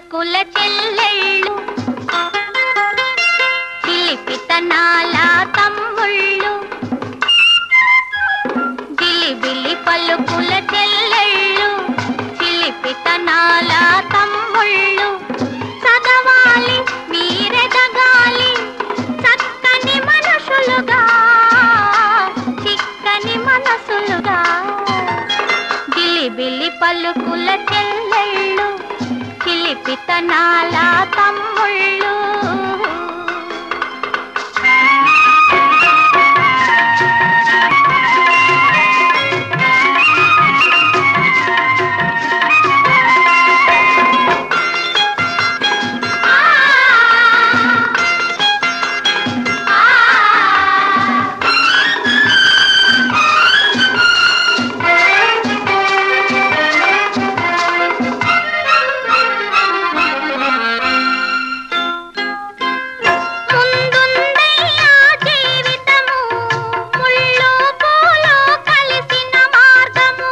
పలుకుల చెల్లెళ్ళు చిలిపితనాల తమ్ముళ్ళు జిలిబిలి పలుకుల చెల్లెళ్ళు చిలిపితనాల తమ్ముళ్ళు చదవాలి మీరెదగాలి చక్కని మనుషులుగా చిక్కని మనసులుగా జిలిబిలి పలుకుల చెల్లెళ్ళు చిలిపితనాల తమ్ముళ్ళు ముందుందయ్యా జీవితము ముళ్ళు పూలు కలిసిన మార్గము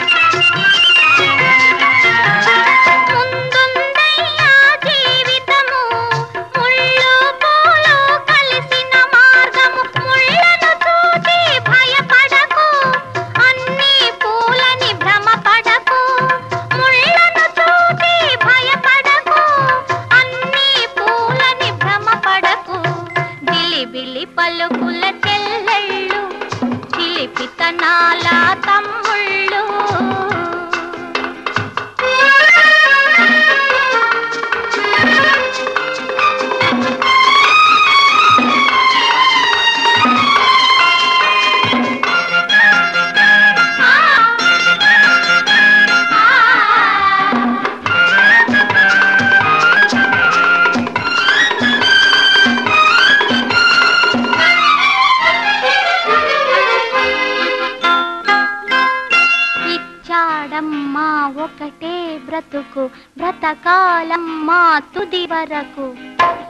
ముందుందయ్యా జీవితము ముళ్ళు పూలు కలిసిన మార్గము ముళ్ళను చూసి భయపడకు అన్ని పూలని భ్రమపడకు ముళ్ళను చూసి భయపడకు అన్ని పూలని భ్రమపడకు జిలిబిలి పలుకుల చెల్లెళ్ళు చిలిపితనాల తమ్ముళ్ళు ఇచ్చాడమ్మా ఒకటే బ్రతుకు బ్రతకాలమ్మా తుది వరకు